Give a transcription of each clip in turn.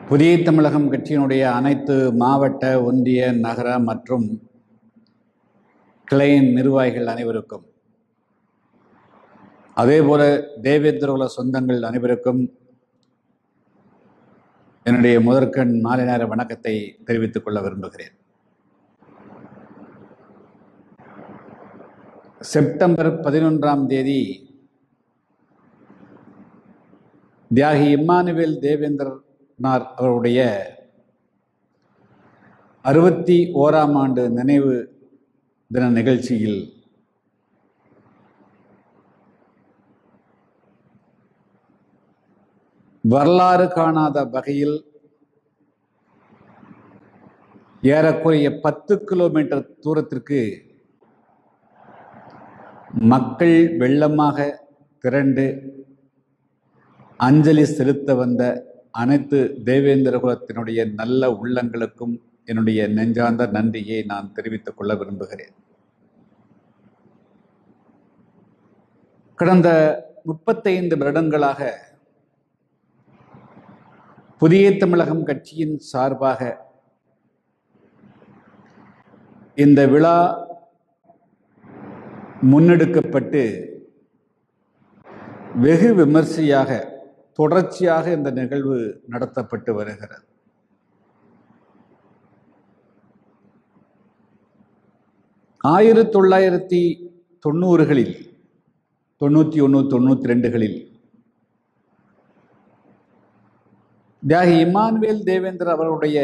புதிய தமிழகம் கட்சியினுடைய அனைத்து மாவட்ட ஒன்றிய நகர மற்றும் கிளையின் நிர்வாகிகள் அனைவருக்கும் அதேபோல தேவேந்திரகுல சொந்தங்கள் அனைவருக்கும் என்னுடைய முதற்கண் மாலை நேர வணக்கத்தை தெரிவித்துக் கொள்ள விரும்புகிறேன் செப்டம்பர் பதினொன்றாம் தேதி தியாகி இம்மானுவேல் தேவேந்திரனார் அவருடைய அறுபத்தி ஓராம் ஆண்டு நினைவு தின நிகழ்ச்சியில் வரலாறு காணாத வகையில் ஏறக்குறைய பத்து கிலோமீட்டர் தூரத்திற்கு மக்கள் வெள்ளமாக திரண்டு அஞ்சலி செலுத்த வந்த அனைத்து தேவேந்திர குலத்தினுடைய நல்ல உள்ளங்களுக்கும் என்னுடைய நெஞ்சார்ந்த நன்றியை நான் தெரிவித்துக் கொள்ள விரும்புகிறேன் கடந்த முப்பத்தைந்து வருடங்களாக புதிய தமிழகம் கட்சியின் சார்பாக இந்த விழா முன்னெடுக்கப்பட்டு வெகு விமர்சையாக தொடர்ச்சியாக இந்த நிகழ்வு நடத்தப்பட்டு வருகிறது ஆயிரத்தி தொள்ளாயிரத்தி தொண்ணூறுகளில் தொண்ணூற்றி ஒன்று தொண்ணூற்றி ரெண்டுகளில் தியாகி இமானுவேல் தேவேந்திர அவருடைய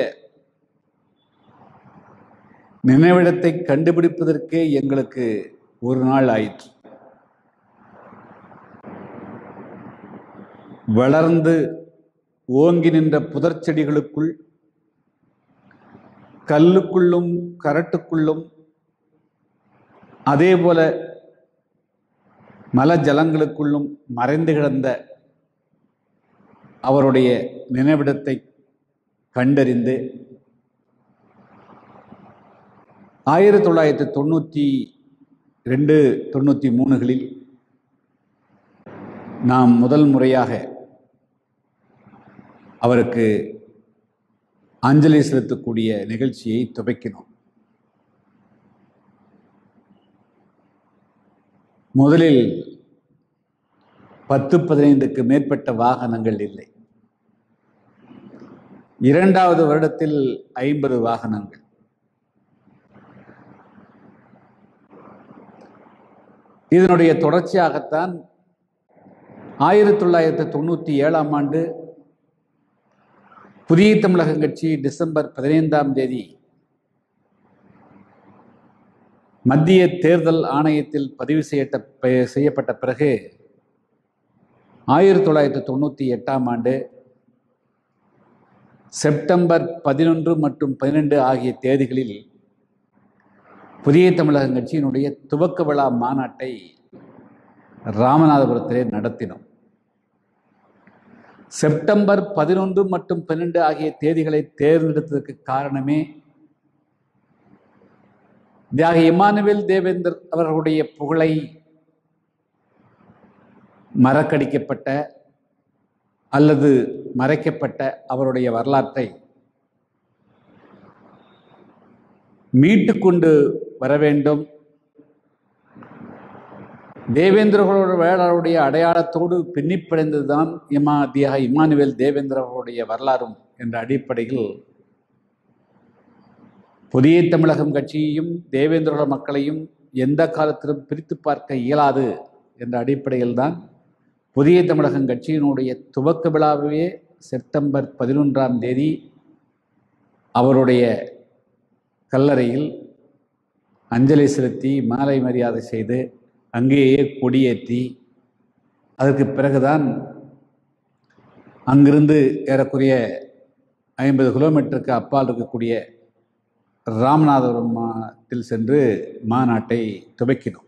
நினைவிடத்தை கண்டுபிடிப்பதற்கே எங்களுக்கு ஒரு நாள் ஆயிற்று வளர்ந்து ஓங்கி நின்ற புதர் செடிகளுக்குள் கல்லுக்குள்ளும் கரட்டுக்குள்ளும் அதே போல மல ஜலங்களுக்குள்ளும் மறைந்து கிடந்த அவருடைய நினைவிடத்தை கண்டறிந்து ஆயிரத்தி தொள்ளாயிரத்தி தொண்ணூற்றி ரெண்டு தொண்ணூற்றி மூணுகளில் நாம் முதல் முறையாக அவருக்கு அஞ்சலி செலுத்தக்கூடிய நிகழ்ச்சியை துவக்கினோம் முதலில் பத்து பதினைந்துக்கு மேற்பட்ட வாகனங்கள் இல்லை இரண்டாவது வருடத்தில் ஐம்பது வாகனங்கள் இதனுடைய தொடர்ச்சியாகத்தான் ஆயிரத்தி தொள்ளாயிரத்தி தொண்ணூற்றி ஏழாம் ஆண்டு புதிய தமிழகம் கட்சி டிசம்பர் பதினைந்தாம் தேதி மத்திய தேர்தல் ஆணையத்தில் பதிவு செய்யட்ட செய்யப்பட்ட பிறகு ஆயிரத்தி தொள்ளாயிரத்தி தொண்ணூற்றி எட்டாம் ஆண்டு செப்டம்பர் பதினொன்று மற்றும் பதினெண்டு ஆகிய தேதிகளில் புதிய தமிழகம் கட்சியினுடைய துவக்க விழா மாநாட்டை ராமநாதபுரத்திலே நடத்தினோம் செப்டம்பர் பதினொன்று மற்றும் பன்னெண்டு ஆகிய தேதிகளை தேர்ந்தெடுத்ததற்கு காரணமே தியாகி இமானுவேல் தேவேந்தர் அவர்களுடைய புகழை மறக்கடிக்கப்பட்ட அல்லது மறைக்கப்பட்ட அவருடைய வரலாற்றை மீட்டு கொண்டு வர வேண்டும் தேவேந்திரர்களோட வேளாளுடைய அடையாளத்தோடு பின்னிப்படைந்ததுதான் இமா தியாக இமானுவேல் தேவேந்திர அவருடைய வரலாறும் என்ற அடிப்படையில் புதிய தமிழகம் கட்சியையும் தேவேந்திர மக்களையும் எந்த காலத்திலும் பிரித்து பார்க்க இயலாது என்ற அடிப்படையில் தான் புதிய தமிழகம் கட்சியினுடைய துவக்க விழாவே செப்டம்பர் பதினொன்றாம் தேதி அவருடைய கல்லறையில் அஞ்சலி செலுத்தி மாலை மரியாதை செய்து அங்கேயே கொடியேற்றி அதற்கு பிறகுதான் அங்கிருந்து ஏறக்குறைய ஐம்பது கிலோமீட்டருக்கு அப்பால் இருக்கக்கூடிய ராமநாதபுரத்தில் சென்று மாநாட்டை துவக்கினோம்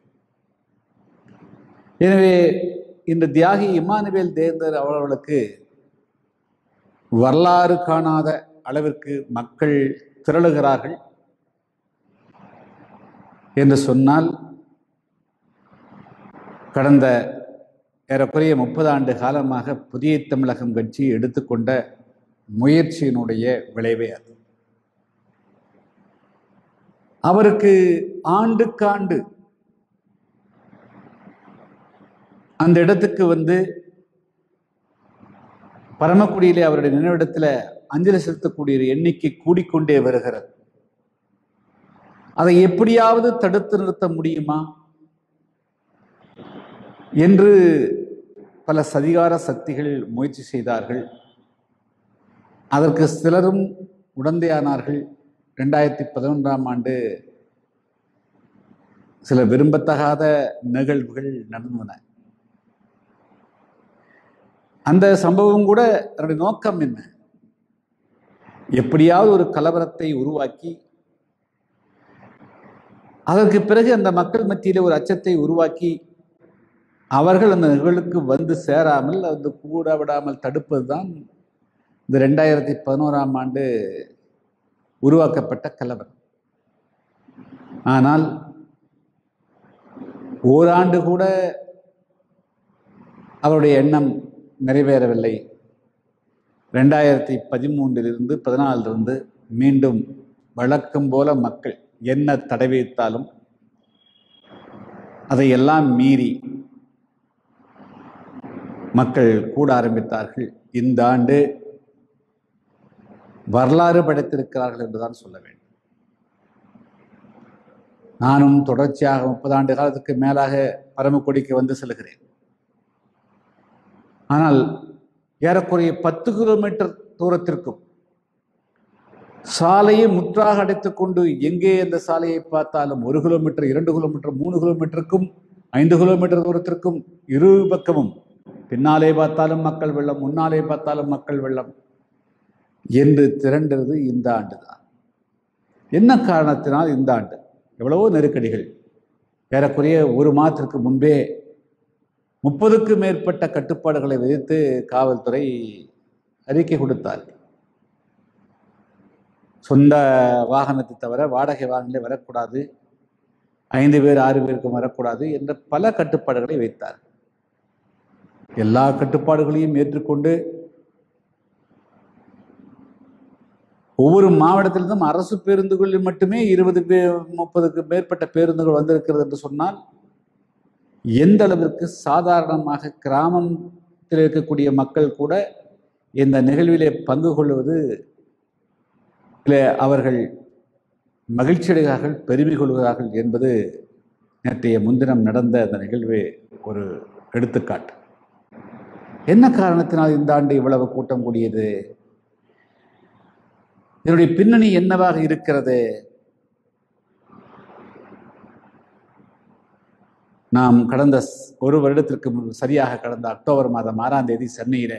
எனவே இந்த தியாகி இமானுவேல் தேர்ந்தர் அவர்களுக்கு வரலாறு காணாத அளவிற்கு மக்கள் திரளுகிறார்கள் என்று சொன்னால் கடந்த ஏறக்குறைய முப்பது ஆண்டு காலமாக புதிய தமிழகம் கட்சி எடுத்துக்கொண்ட முயற்சியினுடைய விளைவே அது அவருக்கு ஆண்டுக்காண்டு அந்த இடத்துக்கு வந்து பரமக்குடியிலே அவருடைய நினைவிடத்துல அஞ்சலி செலுத்தக்கூடிய ஒரு எண்ணிக்கை கூடிக்கொண்டே வருகிறது அதை எப்படியாவது தடுத்து நிறுத்த முடியுமா என்று பல சதிகார சக்திகள் முயற்சி செய்தார்கள் அதற்கு சிலரும் உடந்தையானார்கள் ரெண்டாயிரத்தி பதினொன்றாம் ஆண்டு சில விரும்பத்தகாத நிகழ்வுகள் நடந்தன அந்த சம்பவம் கூட அதனுடைய நோக்கம் என்ன எப்படியாவது ஒரு கலவரத்தை உருவாக்கி அதற்கு பிறகு அந்த மக்கள் மத்தியிலே ஒரு அச்சத்தை உருவாக்கி அவர்கள் அந்த நிகழ்வுக்கு வந்து சேராமல் வந்து கூட விடாமல் தடுப்பது தான் இந்த ரெண்டாயிரத்தி பதினோராம் ஆண்டு உருவாக்கப்பட்ட கலவரம் ஆனால் ஓராண்டு கூட அவருடைய எண்ணம் நிறைவேறவில்லை ரெண்டாயிரத்தி பதிமூன்றிலிருந்து பதினாலிருந்து மீண்டும் வழக்கம் போல மக்கள் என்ன தடை வைத்தாலும் அதையெல்லாம் மீறி மக்கள் கூட ஆரம்பித்தார்கள் இந்த ஆண்டு வரலாறு படைத்திருக்கிறார்கள் என்றுதான் சொல்ல வேண்டும் நானும் தொடர்ச்சியாக முப்பது ஆண்டு காலத்துக்கு மேலாக பரமக்குடிக்கு வந்து செல்கிறேன் ஆனால் ஏறக்குறைய பத்து கிலோமீட்டர் தூரத்திற்கும் சாலையை முற்றாக அடைத்துக் கொண்டு எங்கே அந்த சாலையை பார்த்தாலும் ஒரு கிலோமீட்டர் இரண்டு கிலோமீட்டர் மூணு கிலோமீட்டருக்கும் ஐந்து கிலோமீட்டர் தூரத்திற்கும் இரு பக்கமும் பின்னாலே பார்த்தாலும் மக்கள் வெள்ளம் முன்னாலே பார்த்தாலும் மக்கள் வெள்ளம் என்று திரண்டது இந்த ஆண்டு தான் என்ன காரணத்தினால் இந்த ஆண்டு எவ்வளவோ நெருக்கடிகள் ஏறக்குறைய ஒரு மாதத்திற்கு முன்பே முப்பதுக்கும் மேற்பட்ட கட்டுப்பாடுகளை விதித்து காவல்துறை அறிக்கை கொடுத்தார் சொந்த வாகனத்தை தவிர வாடகை வாகனங்களே வரக்கூடாது ஐந்து பேர் ஆறு பேருக்கும் வரக்கூடாது என்ற பல கட்டுப்பாடுகளை வைத்தார் எல்லா கட்டுப்பாடுகளையும் ஏற்றுக்கொண்டு ஒவ்வொரு மாவட்டத்திலிருந்தும் அரசு பேருந்துகளில் மட்டுமே இருபது பே முப்பதுக்கு மேற்பட்ட பேருந்துகள் வந்திருக்கிறது என்று சொன்னால் எந்த அளவிற்கு சாதாரணமாக கிராமத்தில் இருக்கக்கூடிய மக்கள் கூட இந்த நிகழ்விலே பங்கு கொள்வது அவர்கள் மகிழ்ச்சி அடைகிறார்கள் பெருமை கொள்கிறார்கள் என்பது நேற்றைய முன்தினம் நடந்த அந்த நிகழ்வு ஒரு எடுத்துக்காட்டு என்ன காரணத்தினால் இந்த ஆண்டு இவ்வளவு கூட்டம் கூடியது இதனுடைய பின்னணி என்னவாக இருக்கிறது நாம் கடந்த ஒரு வருடத்திற்கு முன்பு சரியாக கடந்த அக்டோபர் மாதம் ஆறாம் தேதி சென்னையில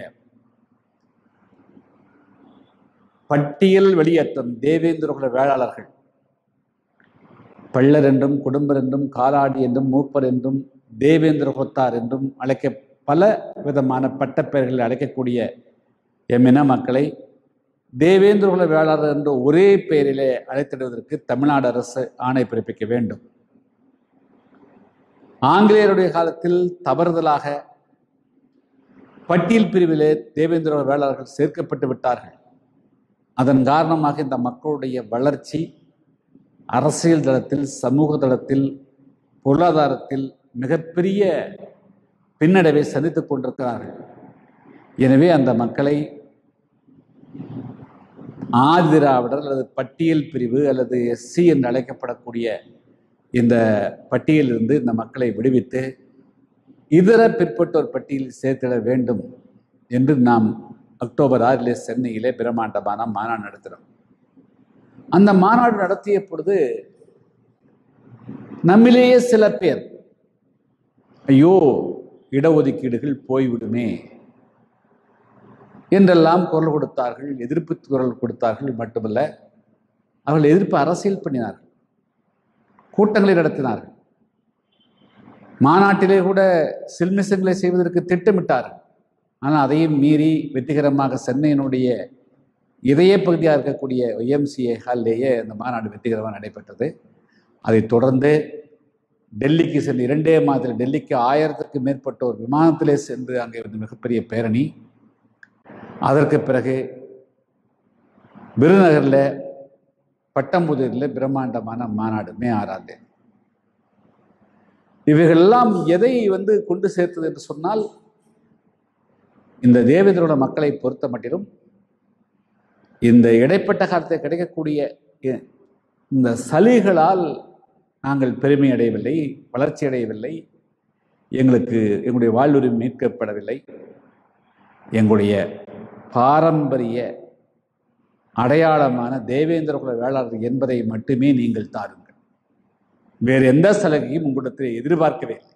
பட்டியல் வெளியேற்றம் தேவேந்திரகுல வேளாளர்கள் பள்ளர் என்றும் குடும்பர் என்றும் காலாடி என்றும் மூப்பர் என்றும் தேவேந்திர குலத்தார் என்றும் அழைக்க பல விதமான பட்டப்பெயர்களில் அழைக்கக்கூடிய எம்மின மக்களை தேவேந்திரகுல வேளாளர் என்ற ஒரே பெயரிலே அழைத்திடுவதற்கு தமிழ்நாடு அரசு ஆணை பிறப்பிக்க வேண்டும் ஆங்கிலேயருடைய காலத்தில் தவறுதலாக பட்டியல் பிரிவிலே தேவேந்திர வேளாளர்கள் சேர்க்கப்பட்டு விட்டார்கள் அதன் காரணமாக இந்த மக்களுடைய வளர்ச்சி அரசியல் தளத்தில் சமூக தளத்தில் பொருளாதாரத்தில் மிகப்பெரிய பின்னடைவை சந்தித்துக் கொண்டிருக்கிறார்கள் எனவே அந்த மக்களை ஆதிராவிடர் அல்லது பட்டியல் பிரிவு அல்லது எஸ்சி என்று அழைக்கப்படக்கூடிய இந்த பட்டியலிருந்து இந்த மக்களை விடுவித்து இதர பிற்பட்டோர் பட்டியலில் சேர்த்திட வேண்டும் என்று நாம் அக்டோபர் ஆறிலே சென்னையிலே பிரம்மாண்டமான மாநாடு நடத்தினோம் அந்த மாநாடு நடத்திய பொழுது நம்மிலேயே சில பேர் ஐயோ இடஒதுக்கீடுகள் போய்விடுமே என்றெல்லாம் குரல் கொடுத்தார்கள் எதிர்ப்பு குரல் கொடுத்தார்கள் மட்டுமல்ல அவர்கள் எதிர்ப்பு அரசியல் பண்ணினார்கள் கூட்டங்களை நடத்தினார்கள் மாநாட்டிலே கூட சில்மிசங்களை செய்வதற்கு திட்டமிட்டார்கள் ஆனால் அதையும் மீறி வெற்றிகரமாக சென்னையினுடைய இதய பகுதியாக இருக்கக்கூடிய ஒய்எம்சிஏ ஹால்லேயே அந்த மாநாடு வெற்றிகரமாக நடைபெற்றது அதைத் தொடர்ந்து டெல்லிக்கு சென்று இரண்டே மாதத்தில் டெல்லிக்கு ஆயிரத்துக்கு மேற்பட்டோர் விமானத்திலே சென்று அங்கே வந்து மிகப்பெரிய பேரணி அதற்கு பிறகு விருதுநகரில் பட்டம்புதூரில் பிரம்மாண்டமான மாநாடு மே ஆறாம் தேதி இவைகளெல்லாம் எதை வந்து கொண்டு சேர்த்தது என்று சொன்னால் இந்த தேவேந்திரோட மக்களை பொறுத்த மட்டிலும் இந்த இடைப்பட்ட காலத்தில் கிடைக்கக்கூடிய இ- இந்த சலுகைகளால் நாங்கள் பெருமை அடையவில்லை வளர்ச்சி அடையவில்லை எங்களுக்கு எங்களுடைய வாழ்வுரிமை மீட்கப்படவில்லை எங்களுடைய பாரம்பரிய அடையாளமான தேவேந்திர குல வேளாளர் என்பதை மட்டுமே நீங்கள் தாருங்கள் வேறு எந்த சலுகையும் உங்களிடத்தில் எதிர்பார்க்கவே இல்லை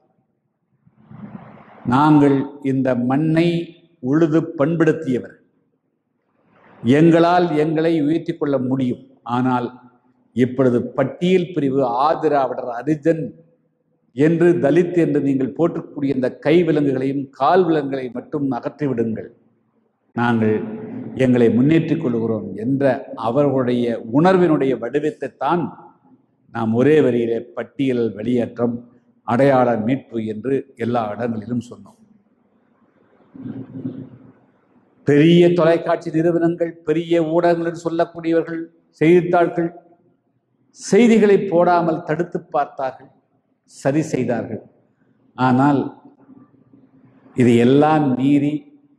நாங்கள் இந்த மண்ணை உழுது பண்படுத்தியவர் எங்களால் எங்களை உயர்த்தி கொள்ள முடியும் ஆனால் இப்பொழுது பட்டியல் பிரிவு ஆதிராவிடர் அரிஜன் என்று தலித் என்று நீங்கள் போற்றக்கூடிய இந்த கை விலங்குகளையும் கால் விலங்குகளை மட்டும் அகற்றிவிடுங்கள் நாங்கள் எங்களை முன்னேற்றிக் கொள்கிறோம் என்ற அவர்களுடைய உணர்வினுடைய வடிவத்தை தான் நாம் ஒரே வரியிலே பட்டியல் வெளியேற்றம் அடையாள மீட்பு என்று எல்லா இடங்களிலும் சொன்னோம் பெரிய தொலைக்காட்சி நிறுவனங்கள் பெரிய ஊடகங்கள் என்று சொல்லக்கூடியவர்கள் செய்தித்தாள்கள் செய்திகளை போடாமல் தடுத்து பார்த்தார்கள் சரி செய்தார்கள் ஆனால் இது எல்லாம் மீறி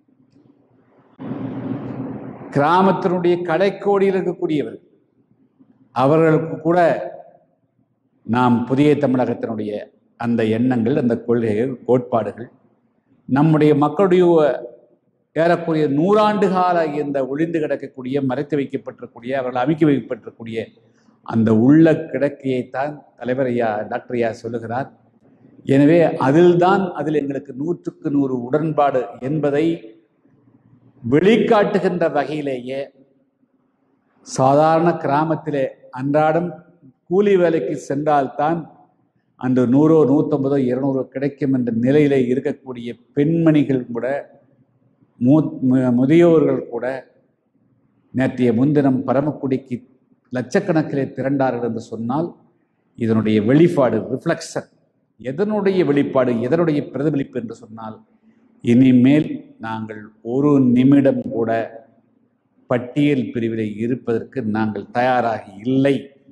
கிராமத்தினுடைய கடைக்கோடியில் இருக்கக்கூடியவர்கள் அவர்களுக்கு கூட நாம் புதிய தமிழகத்தினுடைய அந்த எண்ணங்கள் அந்த கொள்கைகள் கோட்பாடுகள் நம்முடைய மக்களுடைய ஏறக்குறைய நூறாண்டு கால இந்த ஒளிந்து கிடக்கக்கூடிய மறைத்து வைக்கப்பட்டிருக்கூடிய அவர்கள் அமைக்கி வைக்கப்பட்டிருக்கூடிய அந்த உள்ள கிடக்கையைத்தான் தலைவர் ஐயா டாக்டர் ஐயா சொல்லுகிறார் எனவே அதில்தான் அதில் எங்களுக்கு நூற்றுக்கு நூறு உடன்பாடு என்பதை வெளிக்காட்டுகின்ற வகையிலேயே சாதாரண கிராமத்திலே அன்றாடம் கூலி வேலைக்கு சென்றால்தான் அந்த நூறோ நூற்றம்பதோ இருநூறோ கிடைக்கும் என்ற நிலையிலே இருக்கக்கூடிய பெண்மணிகள் கூட மூ மு- முதியோர்கள் கூட நேற்றைய முன்தினம் பரமக்குடிக்கு லட்சக்கணக்கிலே திரண்டார்கள் என்று சொன்னால் இதனுடைய வெளிப்பாடு ரிஃப்ளெக்ஷன் எதனுடைய வெளிப்பாடு எதனுடைய பிரதிபலிப்பு என்று சொன்னால் இனிமேல் நாங்கள் ஒரு நிமிடம் கூட பட்டியல் பிரிவிலே இருப்பதற்கு நாங்கள் தயாராக இல்லை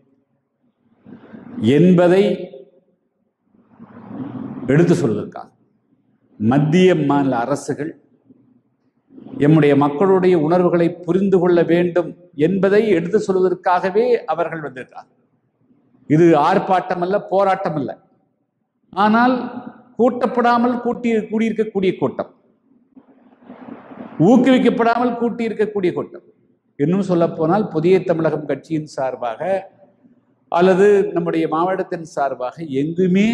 என்பதை எடுத்து சொல்வதற்காக மத்திய மாநில அரசுகள் எம்முடைய மக்களுடைய உணர்வுகளை புரிந்து கொள்ள வேண்டும் என்பதை எடுத்து சொல்வதற்காகவே அவர்கள் வந்திருக்காங்க இது ஆர்ப்பாட்டம் அல்ல போராட்டம் அல்ல ஆனால் கூட்டப்படாமல் கூட்டி கூடியிருக்கக்கூடிய கூட்டம் ஊக்குவிக்கப்படாமல் கூட்டியிருக்கக்கூடிய கூட்டம் இன்னும் சொல்லப்போனால் புதிய தமிழகம் கட்சியின் சார்பாக அல்லது நம்முடைய மாவட்டத்தின் சார்பாக எங்குமே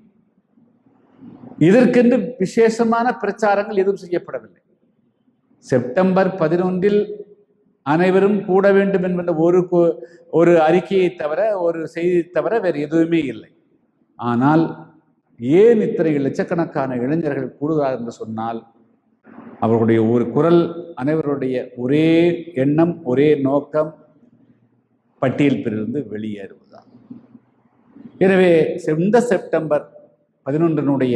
இதற்கென்று விசேஷமான பிரச்சாரங்கள் எதுவும் செய்யப்படவில்லை செப்டம்பர் பதினொன்றில் அனைவரும் கூட வேண்டும் என்கின்ற ஒரு கு- ஒரு அறிக்கையை தவிர ஒரு செய்தி தவிர வேறு எதுவுமே இல்லை ஆனால் ஏன் இத்தனை லட்சக்கணக்கான இளைஞர்கள் கூடுகிறார் என்று சொன்னால் அவர்களுடைய ஒரு குரல் அனைவருடைய ஒரே எண்ணம் ஒரே நோக்கம் பட்டியல் பிரிந்து வெளியேறுவதுதான் எனவே செ- இந்த செப்டம்பர் பதினொன்றினுடைய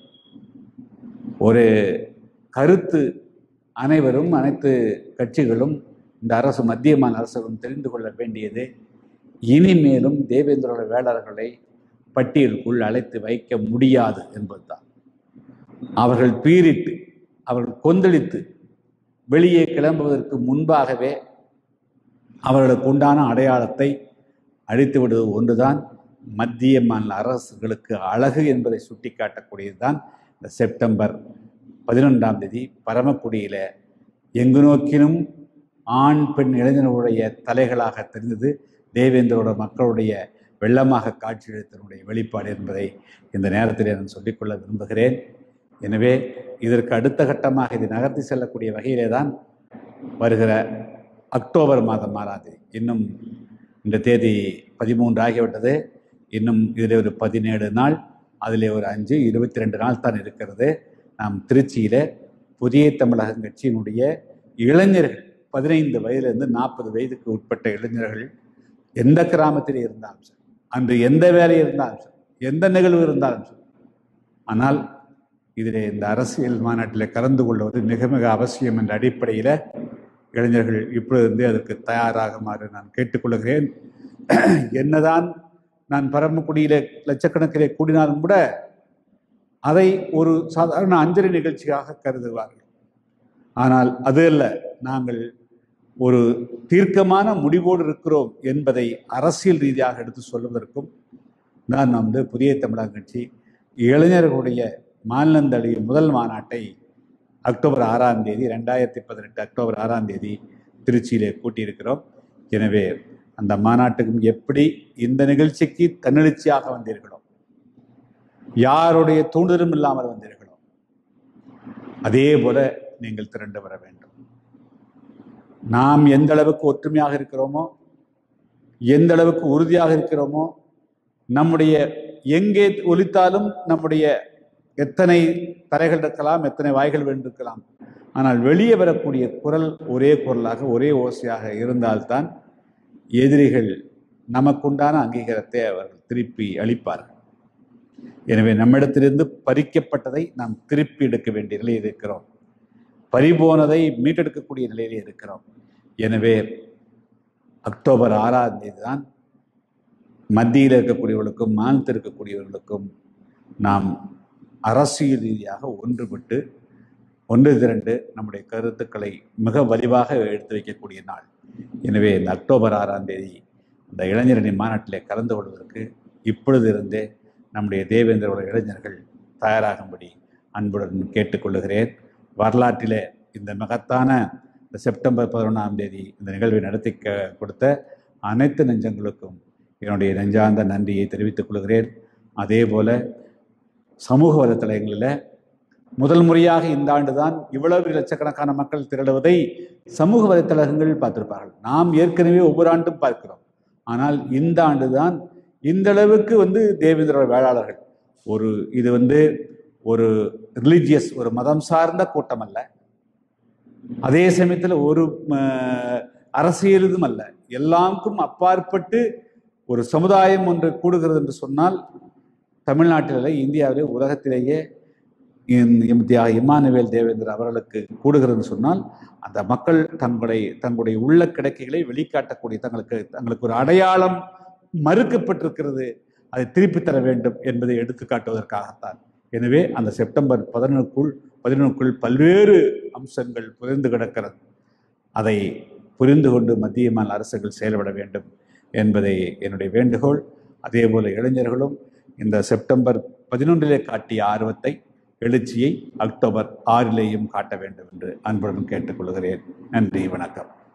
ஒரு கருத்து அனைவரும் அனைத்து கட்சிகளும் இந்த அரசு மத்திய மாநில அரசுகளும் தெரிந்து கொள்ள வேண்டியது இனிமேலும் தேவேந்திரோட வேளாளர்களை பட்டியலுக்குள் அழைத்து வைக்க முடியாது என்பதுதான் அவர்கள் பீரிட்டு அவர்கள் கொந்தளித்து வெளியே கிளம்புவதற்கு முன்பாகவே அவர்களுக்கு உண்டான அடையாளத்தை அழித்து விடுவது ஒன்றுதான் மத்திய மாநில அரசுகளுக்கு அழகு என்பதை சுட்டிக்காட்டக்கூடியதுதான் இந்த செப்டம்பர் பதினொன்றாம் தேதி பரமக்குடியில எங்கு நோக்கினும் ஆண் பெண் இளைஞர்களுடைய தலைகளாக தெரிந்தது தேவேந்திரோட மக்களுடைய வெள்ளமாக காட்சியளித்தனுடைய வெளிப்பாடு என்பதை இந்த நேரத்தில் நான் சொல்லிக்கொள்ள விரும்புகிறேன் எனவே இதற்கு அடுத்த கட்டமாக இது நகர்த்தி செல்லக்கூடிய வகையிலே தான் வருகிற அக்டோபர் மாதம் ஆறாது இன்னும் இந்த தேதி பதிமூன்று ஆகிவிட்டது இன்னும் இதில் ஒரு பதினேழு நாள் அதில் ஒரு அஞ்சு இருபத்தி ரெண்டு நாள் தான் இருக்கிறது நாம் திருச்சியில் புதிய தமிழகம் கட்சியினுடைய இளைஞர்கள் பதினைந்து வயதிலிருந்து நாற்பது வயதுக்கு உட்பட்ட இளைஞர்கள் எந்த கிராமத்தில் இருந்தாலும் சரி அன்று எந்த வேலை இருந்தாலும் சரி எந்த நிகழ்வு இருந்தாலும் சரி ஆனால் இதில் இந்த அரசியல் மாநாட்டில் கலந்து கொள்வது மிக மிக அவசியம் என்ற அடிப்படையில் இளைஞர்கள் இப்பொழுதே அதற்கு தயாராகுமாறு நான் கேட்டுக்கொள்கிறேன் என்னதான் நான் பரமக்குடியிலே லட்சக்கணக்கிலே கூடினாலும் கூட அதை ஒரு சாதாரண அஞ்சலி நிகழ்ச்சியாக கருதுவார்கள் ஆனால் அது அல்ல நாங்கள் ஒரு தீர்க்கமான முடிவோடு இருக்கிறோம் என்பதை அரசியல் ரீதியாக எடுத்து சொல்வதற்கும் நான் வந்து புதிய தமிழக கட்சி இளைஞர்களுடைய மாநிலந்தளிய முதல் மாநாட்டை அக்டோபர் ஆறாம் தேதி ரெண்டாயிரத்தி பதினெட்டு அக்டோபர் ஆறாம் தேதி திருச்சியிலே கூட்டியிருக்கிறோம் எனவே அந்த மாநாட்டுக்கும் எப்படி இந்த நிகழ்ச்சிக்கு தன்னெழுச்சியாக வந்தீர்களோ யாருடைய தூண்டுதலும் இல்லாமல் வந்தீர்களோ அதே போல நீங்கள் திரண்டு வர வேண்டும் நாம் எந்த அளவுக்கு ஒற்றுமையாக இருக்கிறோமோ எந்த அளவுக்கு உறுதியாக இருக்கிறோமோ நம்முடைய எங்கே ஒலித்தாலும் நம்முடைய எத்தனை தரைகள் இருக்கலாம் எத்தனை வாய்கள் வேண்டிருக்கலாம் ஆனால் வெளியே வரக்கூடிய குரல் ஒரே குரலாக ஒரே ஓசையாக இருந்தால்தான் எதிரிகள் நமக்குண்டான அங்கீகாரத்தை அவர்கள் திருப்பி அளிப்பார்கள் எனவே நம்மிடத்திலிருந்து பறிக்கப்பட்டதை நாம் திருப்பி எடுக்க வேண்டிய நிலையில் இருக்கிறோம் பறிபோனதை மீட்டெடுக்கக்கூடிய நிலையிலே இருக்கிறோம் எனவே அக்டோபர் ஆறாம் தேதி தான் மத்தியில் இருக்கக்கூடியவர்களுக்கும் மாநிலத்தில் இருக்கக்கூடியவர்களுக்கும் நாம் அரசியல் ரீதியாக ஒன்றுபட்டு ஒன்று திரண்டு நம்முடைய கருத்துக்களை மிக வலிவாக எடுத்து வைக்கக்கூடிய நாள் எனவே இந்த அக்டோபர் ஆறாம் தேதி இந்த இளைஞரணி மாநாட்டிலே கலந்து கொள்வதற்கு இப்பொழுது இருந்தே நம்முடைய தேவேந்திர உலக இளைஞர்கள் தயாராகும்படி அன்புடன் கேட்டுக்கொள்ளுகிறேன் வரலாற்றிலே இந்த மகத்தான இந்த செப்டம்பர் பதினொன்றாம் தேதி இந்த நிகழ்வை நடத்தி க- கொடுத்த அனைத்து நெஞ்சங்களுக்கும் என்னுடைய நெஞ்சார்ந்த நன்றியை தெரிவித்துக் கொள்கிறேன் அதே போல சமூக வலைத்தளங்களில் முதல் முறையாக இந்த ஆண்டு தான் இவ்வளவு லட்சக்கணக்கான மக்கள் திரளுவதை சமூக வலைத்தளங்கள் பார்த்திருப்பார்கள் நாம் ஏற்கனவே ஒவ்வொரு ஆண்டும் பார்க்கிறோம் ஆனால் இந்த ஆண்டு தான் இந்த அளவுக்கு வந்து தேவேந்திர வேளாளர்கள் ஒரு இது வந்து ஒரு ரிலீஜியஸ் ஒரு மதம் சார்ந்த கூட்டம் அல்ல அதே சமயத்தில் ஒரு ம, அரசியலுதும் அல்ல எல்லாருக்கும் அப்பாற்பட்டு ஒரு சமுதாயம் ஒன்று கூடுகிறது என்று சொன்னால் தமிழ்நாட்டிலே இந்தியாவிலே உலகத்திலேயே இந்த இம் தியாக இம்மானுவேல் தேவேந்திர அவர்களுக்கு கூடுகிறதுன்னு சொன்னால் அந்த மக்கள் தங்களுடைய தங்களுடைய உள்ள கிடைக்கைகளை வெளிக்காட்டக்கூடிய தங்களுக்கு தங்களுக்கு ஒரு அடையாளம் மறுக்கப்பட்டிருக்கிறது அதை திருப்பித் தர வேண்டும் என்பதை எடுத்து காட்டுவதற்காகத்தான் எனவே அந்த செப்டம்பர் பதினொன்றுக்குள் பதினொன்றுக்குள் பல்வேறு அம்சங்கள் புரிந்து கிடக்கிறது அதை புரிந்து கொண்டு மத்திய மாநில அரசுகள் செயல்பட வேண்டும் என்பதை என்னுடைய வேண்டுகோள் அதே போல இளைஞர்களும் இந்த செப்டம்பர் பதினொன்றிலே காட்டிய ஆர்வத்தை எழுச்சியை அக்டோபர் ஆறிலேயும் காட்ட வேண்டும் என்று அன்புடன் கேட்டுக்கொள்கிறேன் நன்றி வணக்கம்